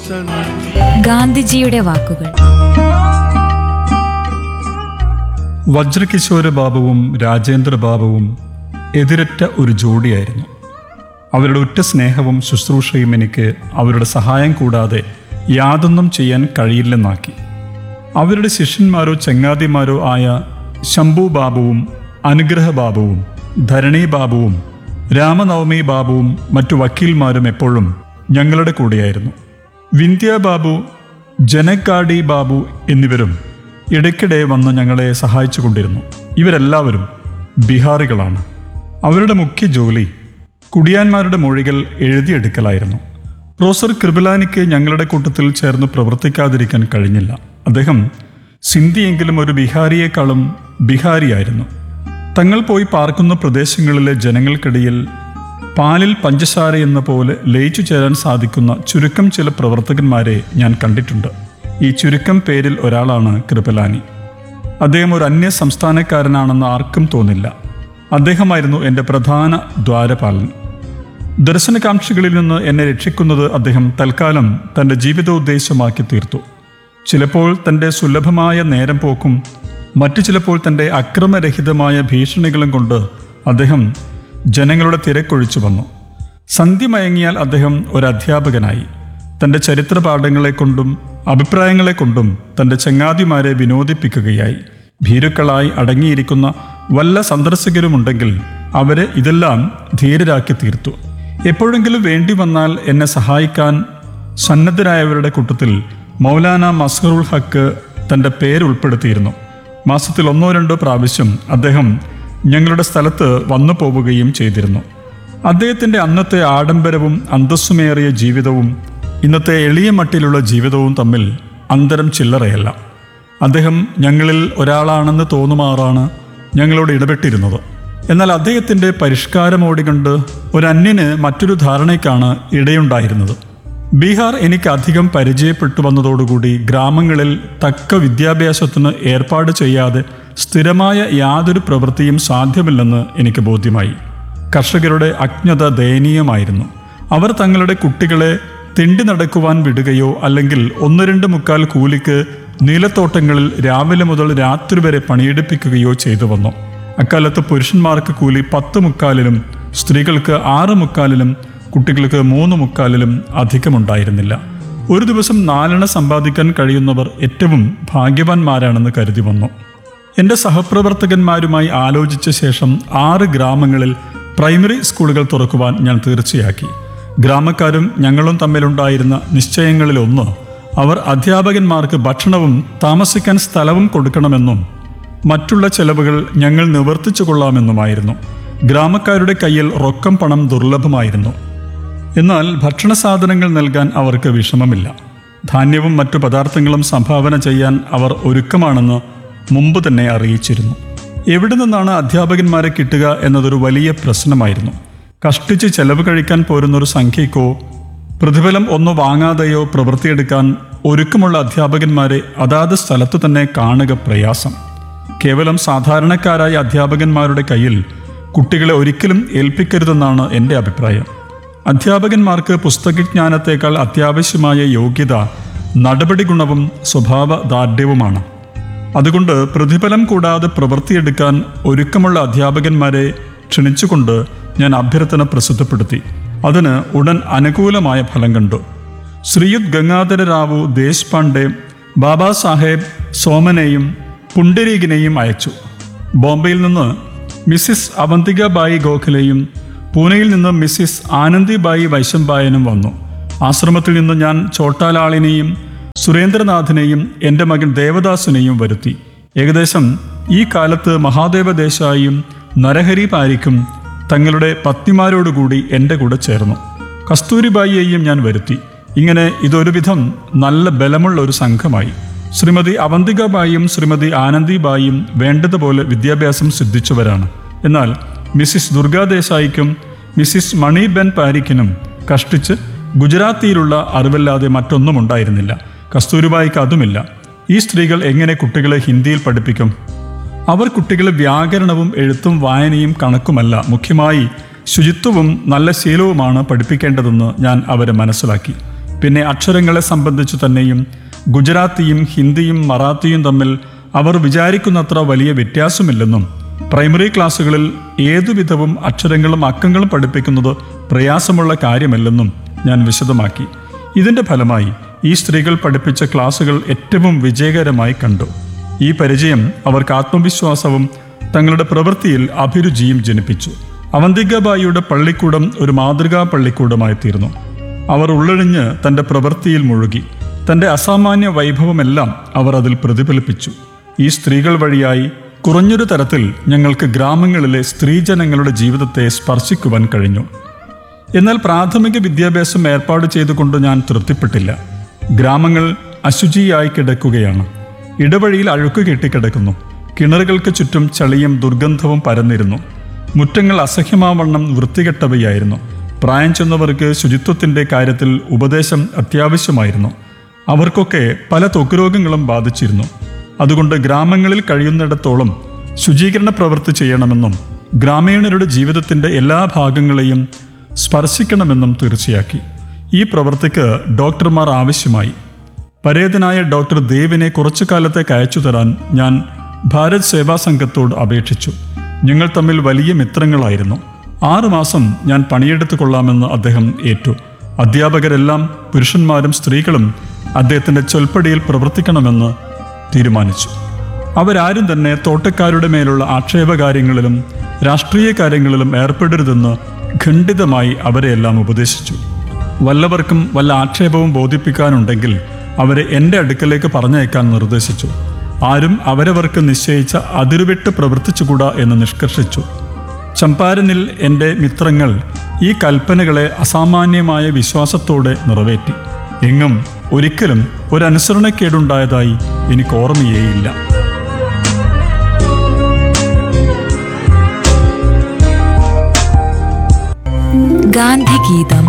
ഗാന്ധിജിയുടെ വാക്കുകൾ വജ്രകിശോര ബാബുവും രാജേന്ദ്ര ബാബുവും എതിരറ്റ ഒരു ജോഡിയായിരുന്നു അവരുടെ ഉറ്റ സ്നേഹവും ശുശ്രൂഷയും എനിക്ക് അവരുടെ സഹായം കൂടാതെ യാതൊന്നും ചെയ്യാൻ കഴിയില്ലെന്നാക്കി അവരുടെ ശിഷ്യന്മാരോ ചങ്ങാതിമാരോ ആയ ശംഭു ബാബുവും അനുഗ്രഹ ബാബുവും ധരണി ബാബുവും രാമനവമി ബാബുവും മറ്റു വക്കീൽമാരും എപ്പോഴും ഞങ്ങളുടെ കൂടെയായിരുന്നു വിന്ധ്യ ബാബു ജനക്കാടി ബാബു എന്നിവരും ഇടയ്ക്കിടെ വന്ന് ഞങ്ങളെ സഹായിച്ചു കൊണ്ടിരുന്നു ഇവരെല്ലാവരും ബീഹാറികളാണ് അവരുടെ മുഖ്യ ജോലി കുടിയാന്മാരുടെ മൊഴികൾ എഴുതിയെടുക്കലായിരുന്നു പ്രൊഫസർ കൃപലാനിക്ക് ഞങ്ങളുടെ കൂട്ടത്തിൽ ചേർന്ന് പ്രവർത്തിക്കാതിരിക്കാൻ കഴിഞ്ഞില്ല അദ്ദേഹം സിന്ധിയെങ്കിലും ഒരു ബിഹാരിയേക്കാളും ബിഹാരിയായിരുന്നു തങ്ങൾ പോയി പാർക്കുന്ന പ്രദേശങ്ങളിലെ ജനങ്ങൾക്കിടയിൽ പാലിൽ പഞ്ചസാര എന്ന പോലെ ലയിച്ചു ചേരാൻ സാധിക്കുന്ന ചുരുക്കം ചില പ്രവർത്തകന്മാരെ ഞാൻ കണ്ടിട്ടുണ്ട് ഈ ചുരുക്കം പേരിൽ ഒരാളാണ് കൃപലാനി അദ്ദേഹം ഒരു അന്യ സംസ്ഥാനക്കാരനാണെന്ന് ആർക്കും തോന്നില്ല അദ്ദേഹമായിരുന്നു എൻ്റെ പ്രധാന ദ്വാരപാലൻ ദർശനകാംക്ഷികളിൽ നിന്ന് എന്നെ രക്ഷിക്കുന്നത് അദ്ദേഹം തൽക്കാലം തൻ്റെ ജീവിതോദ്ദേശമാക്കി തീർത്തു ചിലപ്പോൾ തൻ്റെ സുലഭമായ നേരം പോക്കും മറ്റു ചിലപ്പോൾ തൻ്റെ അക്രമരഹിതമായ ഭീഷണികളും കൊണ്ട് അദ്ദേഹം ജനങ്ങളുടെ തിരക്കൊഴിച്ചു വന്നു സന്ധ്യ മയങ്ങിയാൽ അദ്ദേഹം ഒരു അധ്യാപകനായി തൻ്റെ ചരിത്ര പാഠങ്ങളെ കൊണ്ടും അഭിപ്രായങ്ങളെ കൊണ്ടും തൻ്റെ ചങ്ങാതിമാരെ വിനോദിപ്പിക്കുകയായി ഭീരുക്കളായി അടങ്ങിയിരിക്കുന്ന വല്ല സന്ദർശകരുമുണ്ടെങ്കിൽ അവരെ ഇതെല്ലാം ധീരരാക്കി തീർത്തു എപ്പോഴെങ്കിലും വേണ്ടി വന്നാൽ എന്നെ സഹായിക്കാൻ സന്നദ്ധരായവരുടെ കൂട്ടത്തിൽ മൗലാന മസ്ഹറുൽ ഹക്ക് തൻ്റെ പേര് ഉൾപ്പെടുത്തിയിരുന്നു മാസത്തിൽ ഒന്നോ രണ്ടോ പ്രാവശ്യം അദ്ദേഹം ഞങ്ങളുടെ സ്ഥലത്ത് വന്നു പോവുകയും ചെയ്തിരുന്നു അദ്ദേഹത്തിൻ്റെ അന്നത്തെ ആഡംബരവും അന്തസ്സുമേറിയ ജീവിതവും ഇന്നത്തെ എളിയ മട്ടിലുള്ള ജീവിതവും തമ്മിൽ അന്തരം ചില്ലറയല്ല അദ്ദേഹം ഞങ്ങളിൽ ഒരാളാണെന്ന് തോന്നുമാറാണ് ഞങ്ങളോട് ഇടപെട്ടിരുന്നത് എന്നാൽ അദ്ദേഹത്തിൻ്റെ പരിഷ്കാരമോടി കൊണ്ട് ഒരു അന്യന് മറ്റൊരു ധാരണയ്ക്കാണ് ഇടയുണ്ടായിരുന്നത് ബീഹാർ എനിക്ക് അധികം പരിചയപ്പെട്ടു വന്നതോടുകൂടി ഗ്രാമങ്ങളിൽ തക്ക വിദ്യാഭ്യാസത്തിന് ഏർപ്പാട് ചെയ്യാതെ സ്ഥിരമായ യാതൊരു പ്രവൃത്തിയും സാധ്യമല്ലെന്ന് എനിക്ക് ബോധ്യമായി കർഷകരുടെ അജ്ഞത ദയനീയമായിരുന്നു അവർ തങ്ങളുടെ കുട്ടികളെ തിണ്ടി നടക്കുവാൻ വിടുകയോ അല്ലെങ്കിൽ ഒന്ന് രണ്ട് മുക്കാൽ കൂലിക്ക് നീലത്തോട്ടങ്ങളിൽ രാവിലെ മുതൽ രാത്രി വരെ പണിയെടുപ്പിക്കുകയോ ചെയ്തു വന്നു അക്കാലത്ത് പുരുഷന്മാർക്ക് കൂലി പത്ത് മുക്കാലിലും സ്ത്രീകൾക്ക് ആറ് മുക്കാലിലും കുട്ടികൾക്ക് മൂന്ന് മുക്കാലിലും അധികമുണ്ടായിരുന്നില്ല ഒരു ദിവസം നാലെണ്ണ സമ്പാദിക്കാൻ കഴിയുന്നവർ ഏറ്റവും ഭാഗ്യവാന്മാരാണെന്ന് കരുതി വന്നു എൻ്റെ സഹപ്രവർത്തകന്മാരുമായി ആലോചിച്ച ശേഷം ആറ് ഗ്രാമങ്ങളിൽ പ്രൈമറി സ്കൂളുകൾ തുറക്കുവാൻ ഞാൻ തീർച്ചയാക്കി ഗ്രാമക്കാരും ഞങ്ങളും തമ്മിലുണ്ടായിരുന്ന നിശ്ചയങ്ങളിലൊന്ന് അവർ അധ്യാപകന്മാർക്ക് ഭക്ഷണവും താമസിക്കാൻ സ്ഥലവും കൊടുക്കണമെന്നും മറ്റുള്ള ചെലവുകൾ ഞങ്ങൾ നിവർത്തിച്ചു കൊള്ളാമെന്നുമായിരുന്നു ഗ്രാമക്കാരുടെ കയ്യിൽ റൊക്കം പണം ദുർലഭമായിരുന്നു എന്നാൽ ഭക്ഷണ സാധനങ്ങൾ നൽകാൻ അവർക്ക് വിഷമമില്ല ധാന്യവും മറ്റു പദാർത്ഥങ്ങളും സംഭാവന ചെയ്യാൻ അവർ ഒരുക്കമാണെന്ന് മുമ്പ് തന്നെ അറിയിച്ചിരുന്നു എവിടെ നിന്നാണ് അധ്യാപകന്മാരെ കിട്ടുക എന്നതൊരു വലിയ പ്രശ്നമായിരുന്നു കഷ്ടിച്ച് ചെലവ് കഴിക്കാൻ പോരുന്നൊരു സംഖ്യയ്ക്കോ പ്രതിഫലം ഒന്നു വാങ്ങാതെയോ പ്രവൃത്തിയെടുക്കാൻ ഒരുക്കമുള്ള അധ്യാപകന്മാരെ അതാത് സ്ഥലത്തു തന്നെ കാണുക പ്രയാസം കേവലം സാധാരണക്കാരായ അധ്യാപകന്മാരുടെ കയ്യിൽ കുട്ടികളെ ഒരിക്കലും ഏൽപ്പിക്കരുതെന്നാണ് എൻ്റെ അഭിപ്രായം അധ്യാപകന്മാർക്ക് പുസ്തകജ്ഞാനത്തേക്കാൾ അത്യാവശ്യമായ യോഗ്യത നടപടി ഗുണവും സ്വഭാവ ദാർഢ്യവുമാണ് അതുകൊണ്ട് പ്രതിഫലം കൂടാതെ പ്രവൃത്തിയെടുക്കാൻ ഒരുക്കമുള്ള അധ്യാപകന്മാരെ ക്ഷണിച്ചുകൊണ്ട് ഞാൻ അഭ്യർത്ഥന പ്രസിദ്ധപ്പെടുത്തി അതിന് ഉടൻ അനുകൂലമായ ഫലം കണ്ടു ശ്രീയുത് ഗംഗാധര റാവു ദേശ്പാണ്ഡെ ബാബാ സാഹേബ് സോമനെയും പുണ്ടരീകിനെയും അയച്ചു ബോംബെയിൽ നിന്ന് മിസ്സിസ് അവന്തികബായി ഗോഖലെയും പൂനെയിൽ നിന്ന് മിസ്സിസ് ആനന്ദിബായി വൈശംബായനും വന്നു ആശ്രമത്തിൽ നിന്ന് ഞാൻ ചോട്ടാലാളിനെയും സുരേന്ദ്രനാഥിനെയും എൻ്റെ മകൻ ദേവദാസിനെയും വരുത്തി ഏകദേശം ഈ കാലത്ത് മഹാദേവ ദേശായിയും നരഹരി പാരിക്കും തങ്ങളുടെ പത്നിമാരോടുകൂടി എൻ്റെ കൂടെ ചേർന്നു കസ്തൂരിബായിയെയും ഞാൻ വരുത്തി ഇങ്ങനെ ഇതൊരുവിധം നല്ല ബലമുള്ള ഒരു സംഘമായി ശ്രീമതി അവന്തികബായിയും ശ്രീമതി ആനന്ദിബായിയും വേണ്ടതുപോലെ വിദ്യാഭ്യാസം സിദ്ധിച്ചവരാണ് എന്നാൽ മിസ്സിസ് ദുർഗാദേശായിക്കും മിസ്സിസ് മണിബെൻ പാരിക്കിനും കഷ്ടിച്ച് ഗുജറാത്തിയിലുള്ള അറിവല്ലാതെ മറ്റൊന്നും ഉണ്ടായിരുന്നില്ല കസ്തൂരിബായിക്ക് അതുമില്ല ഈ സ്ത്രീകൾ എങ്ങനെ കുട്ടികളെ ഹിന്ദിയിൽ പഠിപ്പിക്കും അവർ കുട്ടികളെ വ്യാകരണവും എഴുത്തും വായനയും കണക്കുമല്ല മുഖ്യമായി ശുചിത്വവും നല്ല ശീലവുമാണ് പഠിപ്പിക്കേണ്ടതെന്ന് ഞാൻ അവരെ മനസ്സിലാക്കി പിന്നെ അക്ഷരങ്ങളെ സംബന്ധിച്ചു തന്നെയും ഗുജറാത്തിയും ഹിന്ദിയും മറാത്തിയും തമ്മിൽ അവർ വിചാരിക്കുന്നത്ര വലിയ വ്യത്യാസമില്ലെന്നും പ്രൈമറി ക്ലാസ്സുകളിൽ ഏതുവിധവും അക്ഷരങ്ങളും അക്കങ്ങളും പഠിപ്പിക്കുന്നത് പ്രയാസമുള്ള കാര്യമല്ലെന്നും ഞാൻ വിശദമാക്കി ഇതിന്റെ ഫലമായി ഈ സ്ത്രീകൾ പഠിപ്പിച്ച ക്ലാസുകൾ ഏറ്റവും വിജയകരമായി കണ്ടു ഈ പരിചയം അവർക്ക് ആത്മവിശ്വാസവും തങ്ങളുടെ പ്രവൃത്തിയിൽ അഭിരുചിയും ജനിപ്പിച്ചു അവന്തികബായിയുടെ പള്ളിക്കൂടം ഒരു മാതൃകാ പള്ളിക്കൂടമായി തീർന്നു അവർ ഉള്ളഴിഞ്ഞ് തന്റെ പ്രവൃത്തിയിൽ മുഴുകി തന്റെ അസാമാന്യ വൈഭവമെല്ലാം അവർ അതിൽ പ്രതിഫലിപ്പിച്ചു ഈ സ്ത്രീകൾ വഴിയായി കുറഞ്ഞൊരു തരത്തിൽ ഞങ്ങൾക്ക് ഗ്രാമങ്ങളിലെ സ്ത്രീജനങ്ങളുടെ ജീവിതത്തെ സ്പർശിക്കുവാൻ കഴിഞ്ഞു എന്നാൽ പ്രാഥമിക വിദ്യാഭ്യാസം ഏർപ്പാട് ചെയ്തുകൊണ്ട് ഞാൻ തൃപ്തിപ്പെട്ടില്ല ഗ്രാമങ്ങൾ അശുചിയായി കിടക്കുകയാണ് ഇടവഴിയിൽ അഴുക്ക് കെട്ടിക്കിടക്കുന്നു കിണറുകൾക്ക് ചുറ്റും ചളിയും ദുർഗന്ധവും പരന്നിരുന്നു മുറ്റങ്ങൾ അസഹ്യമാവണ്ണം വൃത്തികെട്ടവയായിരുന്നു പ്രായം ചെന്നവർക്ക് ശുചിത്വത്തിന്റെ കാര്യത്തിൽ ഉപദേശം അത്യാവശ്യമായിരുന്നു അവർക്കൊക്കെ പല ത്വക്കുരോഗങ്ങളും ബാധിച്ചിരുന്നു അതുകൊണ്ട് ഗ്രാമങ്ങളിൽ കഴിയുന്നിടത്തോളം ശുചീകരണ പ്രവൃത്തി ചെയ്യണമെന്നും ഗ്രാമീണരുടെ ജീവിതത്തിന്റെ എല്ലാ ഭാഗങ്ങളെയും സ്പർശിക്കണമെന്നും തീർച്ചയാക്കി ഈ പ്രവൃത്തിക്ക് ഡോക്ടർമാർ ആവശ്യമായി പരേതനായ ഡോക്ടർ ദേവിനെ കുറച്ചു കാലത്തേക്ക് അയച്ചു തരാൻ ഞാൻ ഭാരത് സേവാ സംഘത്തോട് അപേക്ഷിച്ചു ഞങ്ങൾ തമ്മിൽ വലിയ മിത്രങ്ങളായിരുന്നു ആറുമാസം ഞാൻ പണിയെടുത്തു കൊള്ളാമെന്ന് അദ്ദേഹം ഏറ്റു അധ്യാപകരെല്ലാം പുരുഷന്മാരും സ്ത്രീകളും അദ്ദേഹത്തിന്റെ ചൊൽപ്പടിയിൽ പ്രവർത്തിക്കണമെന്ന് തീരുമാനിച്ചു അവരാരും തന്നെ തോട്ടക്കാരുടെ മേലുള്ള ആക്ഷേപകാര്യങ്ങളിലും രാഷ്ട്രീയ കാര്യങ്ങളിലും ഏർപ്പെടരുതെന്ന് ഖണ്ഡിതമായി അവരെയെല്ലാം ഉപദേശിച്ചു വല്ലവർക്കും വല്ല ആക്ഷേപവും ബോധിപ്പിക്കാനുണ്ടെങ്കിൽ അവരെ എൻ്റെ അടുക്കലേക്ക് പറഞ്ഞയക്കാൻ നിർദ്ദേശിച്ചു ആരും അവരവർക്ക് നിശ്ചയിച്ച അതിരുവിട്ട് പ്രവർത്തിച്ചുകൂടാ എന്ന് നിഷ്കർഷിച്ചു ചമ്പാരനിൽ എൻ്റെ മിത്രങ്ങൾ ഈ കൽപ്പനകളെ അസാമാന്യമായ വിശ്വാസത്തോടെ നിറവേറ്റി എങ്ങും ഒരിക്കലും ഒരനുസരണക്കേടുണ്ടായതായി എനിക്ക് ഓർമ്മയേയില്ല ഗാന്ധിഗീതം